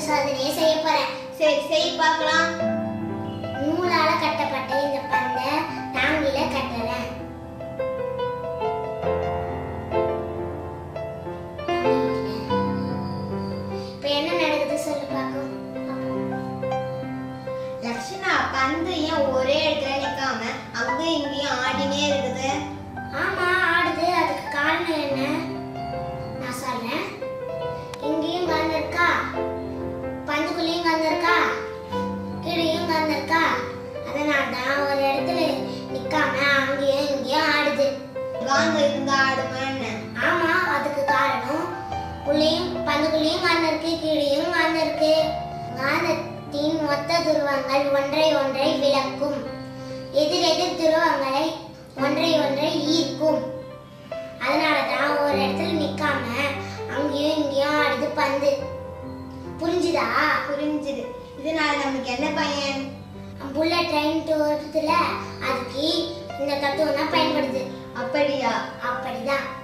சோதனையை செய்ய போறேன் சரி செய் பார்க்கலாம் நூலால கட்டப்பட்ட இந்த பந்தை தாங்கில கட்டுறேன் இப்ப என்ன நடக்குது சொல்லு பாக்கும் லக்ஷனா பந்து ஏன் ஒரே இடத்துல நிக்காம அங்கேயும் இங்கேயும் ஆடினே இருக்குது ஆமா ஆடுது அதுக்கு காரணம் என்ன நான் சொல்றேன் இங்கேயும் கலந்து இருக்கா பந்துக்குள்ளேயும் கலந்து இருக்கா கீழேயும் கலந்து இருக்கா அதனால தான் ஒரு இடத்துல நிக்காம அங்கேயும் இங்கேயும் ஆடுது காந்த இருந்தா ஆடுமான்னு ஆமா அதுக்கு காரணம் உள்ளேயும் பந்துக்குள்ளேயும் கலந்து இருக்கு கீழேயும் கலந்து இருக்கு காந்தத்தின் மொத்த துருவங்கள் ஒன்றை ஒன்றை விளக்கும் எதிரெதிர் துருவங்களை ஒன்றை ஒன்றை ஈர்க்கும் அதனால தான் ஒரு இடத்துல நிக்காம அங்கேயும் இங்கேயும் ஆடுது பந்து புரிஞ்சுதா புரிஞ்சுது இதனால நமக்கு என்ன பயன் புல்லட் ட்ரெயின் வருதுல அதுக்கு இந்த தத்துவம் தான் பயன்படுது அப்படியா அப்படிதான்